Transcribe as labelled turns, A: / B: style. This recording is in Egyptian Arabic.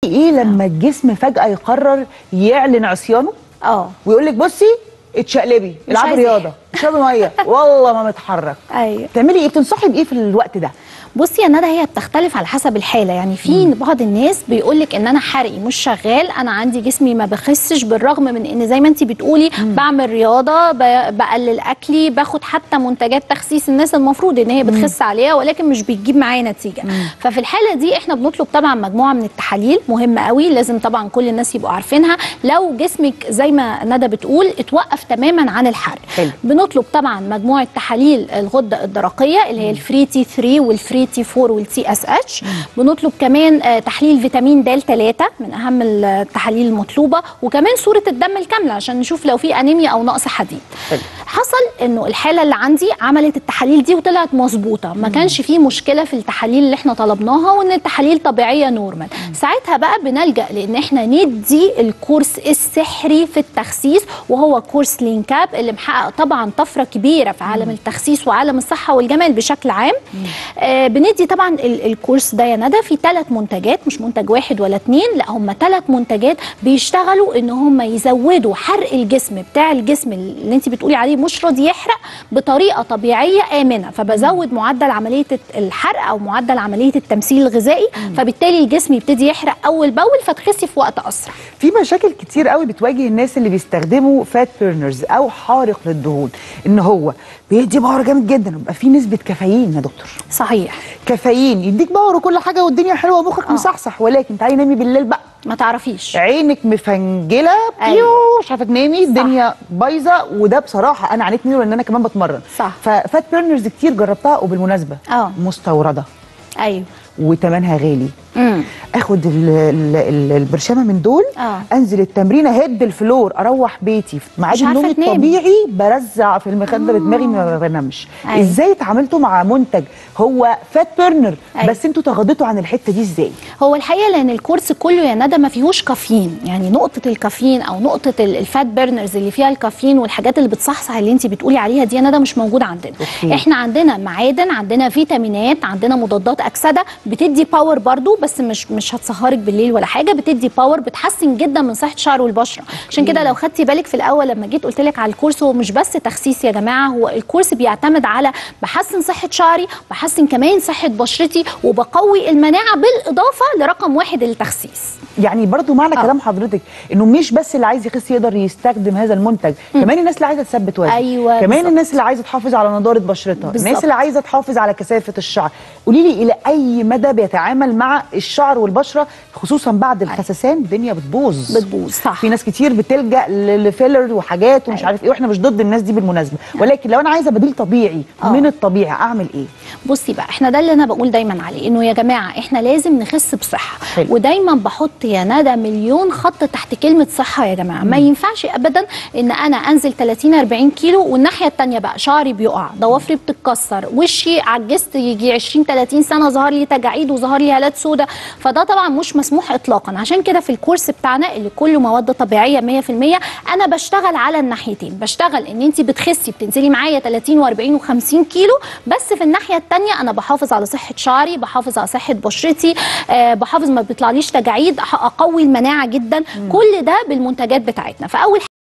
A: ايه لما الجسم فجاه يقرر يعلن عصيانه
B: اه
A: ويقول لك بصي اتشقلبي العبي
B: عايزة
A: رياضه اشربي ميه والله ما متحرك
B: ايوه
A: تعملي ايه بتنصحي بايه في الوقت ده
B: بصي يا ندى هي بتختلف على حسب الحاله يعني في بعض الناس بيقول لك ان انا حرقي مش شغال انا عندي جسمي ما بخسش بالرغم من ان زي ما انت بتقولي بعمل رياضه ب- بقلل اكلي باخد حتى منتجات تخسيس الناس المفروض ان هي بتخس عليها ولكن مش بتجيب معايا نتيجه ففي الحاله دي احنا بنطلب طبعا مجموعه من التحاليل مهمه قوي لازم طبعا كل الناس يبقوا عارفينها لو جسمك زي ما ندى بتقول اتوقف تماما عن الحرق
A: حلو.
B: بنطلب طبعا مجموعه تحاليل الغده الدرقيه اللي هي الفري تي 3 والفري تي 4 والتي اس اتش بنطلب كمان آه، تحليل فيتامين د 3 من اهم التحاليل المطلوبه وكمان صوره الدم الكامله عشان نشوف لو في انيميا او نقص حديد
A: حلو.
B: حصل انه الحاله اللي عندي عملت التحاليل دي وطلعت مظبوطه ما كانش فيه مشكله في التحاليل اللي احنا طلبناها وان التحاليل طبيعيه نورمال ساعتها بقى بنلجا لان احنا ندي الكورس السحري في التخسيس وهو كورس لينكاب اللي محقق طبعا طفره كبيره في عالم التخسيس وعالم الصحه والجمال بشكل عام آه بندي طبعا ال- الكورس ده يا ندى في ثلاث منتجات مش منتج واحد ولا اتنين لا هم ثلاث منتجات بيشتغلوا ان هم يزودوا حرق الجسم بتاع الجسم اللي انت بتقولي عليه مش راضي يحرق بطريقه طبيعيه امنه فبزود معدل عمليه الحرق او معدل عمليه التمثيل الغذائي فبالتالي الجسم يبتدي يحرق اول باول فتخسي في وقت اسرع
A: في مشاكل كتير قوي بتواجه الناس اللي بيستخدموا فات بيرنرز او حارق للدهون ان هو بيدي باور جامد جدا ويبقى فيه نسبه كافيين يا دكتور
B: صحيح
A: كافيين يديك باور وكل حاجه والدنيا حلوه ومخك
B: آه.
A: مصحصح ولكن تعالي نامي بالليل بقى
B: ما تعرفيش
A: عينك مفنجله
B: أيوة.
A: بيو مش عارفه تنامي الدنيا بايظه وده بصراحه انا عانيت منه لان انا كمان بتمرن
B: صح.
A: ففات بيرنرز كتير جربتها وبالمناسبه
B: اه
A: مستورده
B: ايوه
A: وتمنها غالي
B: امم
A: اخد ال ال ال البرشامه من دول
B: آه.
A: انزل التمرين هيد الفلور اروح بيتي في ميعاد
B: مش عارفة
A: النوم
B: تنامي.
A: الطبيعي برزع في المخده بدماغي ما بنامش
B: أيوة.
A: ازاي اتعاملتوا مع منتج هو فات بيرنر
B: أيوة.
A: بس انتوا تغاضيتوا عن الحته دي ازاي
B: هو الحقيقه لان الكورس كله يا ندى ما فيهوش كافيين يعني نقطه الكافيين او نقطه ال- الفات بيرنرز اللي فيها الكافيين والحاجات اللي بتصحصح اللي انت بتقولي عليها دي يا ندى مش موجوده عندنا
A: أوكي.
B: احنا عندنا معادن عندنا فيتامينات عندنا مضادات اكسده بتدي باور برضو بس مش مش هتسهرك بالليل ولا حاجه بتدي باور بتحسن جدا من صحه الشعر والبشره عشان كده لو خدتي بالك في الاول لما جيت قلت لك على الكورس هو مش بس تخسيس يا جماعه هو الكورس بيعتمد على بحسن صحه شعري بحسن كمان صحه بشرتي وبقوي المناعه بالاضافه لرقم واحد التخسيس
A: يعني برضو معنى
B: آه.
A: كلام حضرتك انه مش بس اللي عايز يخس يقدر يستخدم هذا المنتج كمان الناس اللي عايزه تثبت وزن
B: أيوة
A: كمان
B: بالظبط.
A: الناس اللي عايزه تحافظ على نضاره بشرتها
B: بالظبط.
A: الناس اللي عايزه تحافظ على كثافه الشعر قولي لي الى اي مدى بيتعامل مع الشعر والبشره خصوصا بعد الخسسان الدنيا بتبوظ
B: بتبوظ صح
A: في ناس كتير بتلجا ل- لفيلر وحاجات ومش
B: أيوة.
A: عارف ايه واحنا مش ضد الناس دي بالمناسبه ولكن لو انا عايزه بديل طبيعي
B: آه.
A: من الطبيعه اعمل ايه
B: بصي بقى احنا ده اللي انا بقول دايما عليه انه يا جماعه احنا لازم نخس بصحه
A: حلو.
B: ودايما بحط يا ندى مليون خط تحت كلمه صحه يا جماعه ما ينفعش ابدا ان انا انزل 30 40 كيلو والناحيه الثانيه بقى شعري بيقع ضوافري بتتكسر وشي عجزت يجي 20 30 سنه ظهر لي تجاعيد وظهر لي هالات سوداء فده طبعا مش مسموح اطلاقا عشان كده في الكورس بتاعنا اللي كله مواد طبيعيه 100% انا بشتغل على الناحيتين بشتغل ان انت بتخسي بتنزلي معايا 30 و40 و50 كيلو بس في الناحيه الثانيه انا بحافظ على صحه شعري بحافظ على صحه بشرتي آه بحافظ ما بيطلعليش تجاعيد أح- اقوي المناعه جدا كل ده بالمنتجات بتاعتنا فاول